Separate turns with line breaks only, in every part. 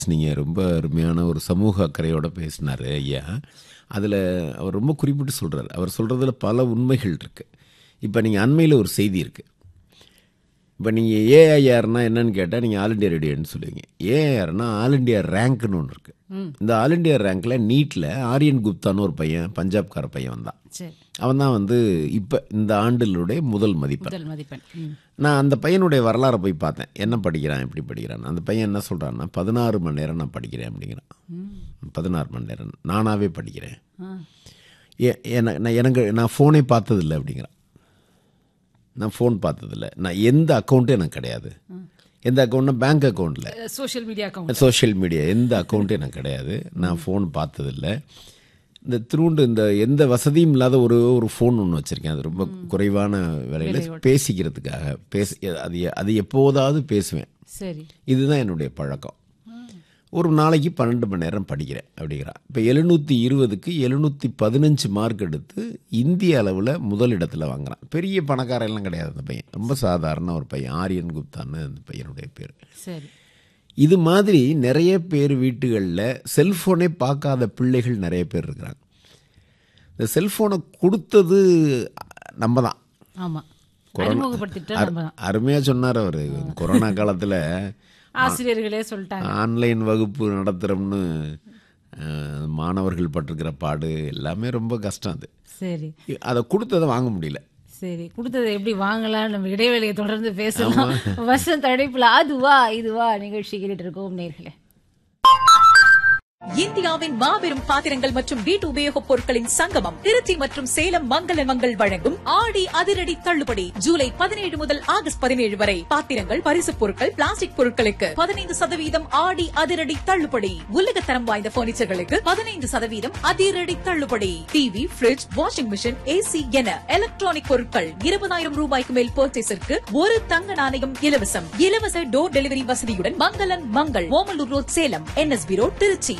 நீங்க ரொம்ப அருமையான ஒரு சமூக அக்கறையோட பேசினாரு ஐயா அதில் அவர் ரொம்ப குறிப்பிட்டு சொல்றாரு அவர் சொல்றதுல பல உண்மைகள் இருக்கு இப்போ நீங்கள் அண்மையில் ஒரு செய்தி இருக்கு இப்போ நீங்கள் ஏஐஆர்னா என்னன்னு கேட்டால் நீங்கள் ஆல் இண்டியா ரேடியோன்னு சொல்லுவீங்க ஏஐஆர்னா ஆல் இண்டியா ரேங்க்னு ஒன்று இருக்கு இந்த ஆல் இண்டியா ரேங்க்ல நீட்டில் ஆரியன் குப்தான்னு ஒரு பையன் பஞ்சாப்கார பையன் வந்தான்
சரி
அவன் தான் வந்து இப்போ இந்த ஆண்டிலுடைய முதல் மதிப்பெண்
முதல் மதிப்பெண் ம்.
நான் அந்த பையனுடைய வரலாறை போய் பார்த்தேன் என்ன படிக்கிறான் எப்படி படிக்கிறான் அந்த பையன் என்ன சொல்கிறான்னா பதினாறு மணி நேரம் நான் படிக்கிறேன் அப்படிங்கிறான் பதினாறு மணி நேரம் நானாகவே படிக்கிறேன்
ஆ.
ஏ- என- நான் எனக்கு நான் ஃபோனே பார்த்ததில்ல அப்படிங்கிறான் நான் ஃபோன் பார்த்ததில்ல நான் எந்த அக்கௌண்ட்டும் எனக்கு கிடையாது எந்த அக்கௌண்ட்னா பேங்க் அக்கௌண்ட்டில்
அஹ், social media account
social media எந்த அக்கௌண்ட்டும் எனக்கு கிடையாது நான் ஃபோன் பார்த்ததில்ல இந்த திருவுண்டு இந்த எந்த வசதியும் இல்லாத ஒரு ஒரு ஃபோன் ஒன்று வச்சுருக்கேன் அது ரொம்ப குறைவான விலையில் பேசிக்கிறதுக்காக பேச அது எ- அது எப்போதாவது பேசுவேன்
சரி
இதுதான் என்னுடைய பழக்கம் ஒரு நாளைக்கு பன்னெண்டு மணி நேரம் படிக்கிறேன் அப்படிங்கிறான் இப்போ எழுநூற்றி இருபதுக்கு எழுநூற்றி பதினஞ்சு மார்க் எடுத்து இந்திய அளவில் முதலிடத்தில் வாங்குறான் பெரிய பணக்காரெல்லாம் கிடையாது அந்த பையன் ரொம்ப சாதாரண ஒரு பையன் ஆரியன் குப்தான்னு அந்த பையனுடைய பேர்
சரி
இது மாதிரி நிறைய பேர் வீட்டுகளில் செல்ஃபோனே பார்க்காத பிள்ளைகள் நிறைய பேர் இருக்கிறாங்க இந்த செல்ஃபோனை கொடுத்தது நம்ம தான்
ஆமா அறிமுகப்படுத்திட்டோம் நம்ம தான்.
அருமையாக சொன்னார் அவர் கொரோனா காலத்தில்
ஆசிரியர்களே சொல்லிட்டாங்க
ஆன்லைன் வகுப்பு நடத்துகிறோம்னு அஹ், மாணவர்கள் பட்டிருக்கிற பாடு எல்லாமே ரொம்ப கஷ்டம் அது
சரி
அதை கொடுத்ததை வாங்க முடியல
சரி கொடுத்ததை எப்படி வாங்கலாம் நம்ம இடைவேளையை தொடர்ந்து பேசலாம் வசந்த் அழைப்புல அதுவா இதுவா நிகழ்ச்சி கேட்டுட்டு இருக்கோம் நேர்களே
இந்தியாவின் மாபெரும் பாத்திரங்கள் மற்றும் வீட்டு உபயோகப் பொருட்களின் சங்கமம் திருச்சி மற்றும் சேலம் மங்கள மங்கள் வழங்கும் ஆடி அதிரடி தள்ளுபடி ஜூலை பதினேழு முதல் ஆகஸ்ட் பதினேழு வரை பாத்திரங்கள் பரிசுப் பொருட்கள் பிளாஸ்டிக் பொருட்களுக்கு பதினைந்து சதவீதம் ஆடி அதிரடி தள்ளுபடி உலகத்தரம் வாய்ந்த பர்னிச்சர்களுக்கு பதினைந்து சதவீதம் அதிரடி தள்ளுபடி TV fridge washing machine AC என எலக்ட்ரானிக் பொருட்கள் இருபதாயிரம் ரூபாய்க்கு மேல் பர்ச்சேஸிற்கு ஒரு தங்க நாணயம் இலவசம் இலவச டோர் டெலிவரி வசதியுடன் Mangalan Mangal Omalur road Salem NSB road Trichy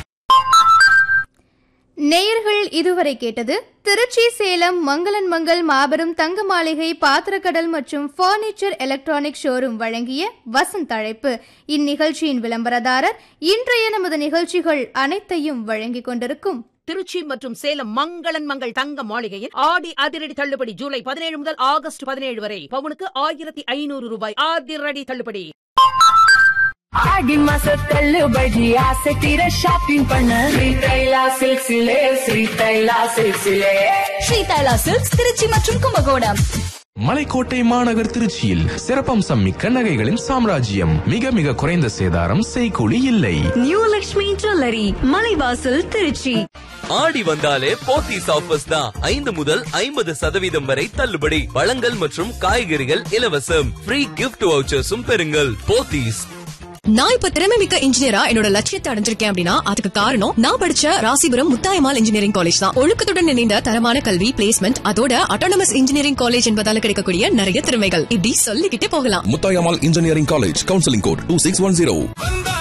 நேயர்கள் இதுவரை கேட்டது திருச்சி சேலம் மங்களன் மங்கள் மாபெரும் தங்க மாளிகை பாத்திரக்கடல் மற்றும் பர்னிச்சர் எலக்ட்ரானிக் ஷோரூம் வழங்கிய வசந்த் அழைப்பு இந்நிகழ்ச்சியின் விளம்பரதாரர் இன்றைய நமது நிகழ்ச்சிகள் அனைத்தையும் வழங்கிக் கொண்டிருக்கும்
திருச்சி மற்றும் சேலம் மங்களன் மங்கள் தங்க மாளிகையில் ஆடி அதிரடி தள்ளுபடி ஜூலை பதினேழு முதல் ஆகஸ்ட் பதினேழு வரை பவுனுக்கு ஆயிரத்தி ஐநூறு ரூபாய் அதிரடி தள்ளுபடி
ஆடி மாச தள்ளுபடி ஆசை தீர ஷாப்பிங் பண்ண ஸ்ரீதைலா சில்க்ஸிலே ஸ்ரீதைலா சில்க்ஸிலே
ஸ்ரீ தைலா சில்க்ஸ் திருச்சி மற்றும் கும்பகோணம்
மலைக்கோட்டை மாநகர் திருச்சியில் சிறப்பம்சம் மிக்க நகைகளின் சாம்ராஜ்யம் மிக மிக குறைந்த சேதாரம் செய்கூலி இல்லை
நியூ லக்ஷ்மி ஜுவல்லரி மலைவாசல் திருச்சி
ஆடி வந்தாலே போத்தீஸ் ஆஃபர்ஸ் தான் ஐந்து முதல் ஐம்பது சதவீதம் வரை தள்ளுபடி பழங்கள் மற்றும் காய்கறிகள் இலவசம் ஃப்ரீ கிஃப்ட் வவுச்சர்ஸும் பெறுங்கள் போத்தீஸ்
நான் இப்ப திறமை மிக்க இன்ஜினியரா என்னோட லட்சியத்தை அடைஞ்சிருக்கேன் அப்படின்னா அதுக்கு காரணம் நான் படிச்ச ராசிபுரம் முத்தாயமால் இன்ஜினியரிங் காலேஜ் தான் ஒழுக்கத்துடன் இணைந்த தரமான கல்வி பிளேஸ்மெண்ட் அதோட அட்டானமஸ் இன்ஜினியரிங் காலேஜ் என்பதால கிடைக்கக்கூடிய நிறைய திறமைகள் இப்படி சொல்லிக்கிட்டே போகலாம்
முத்தாயமால் engineering college counselling code two six one zero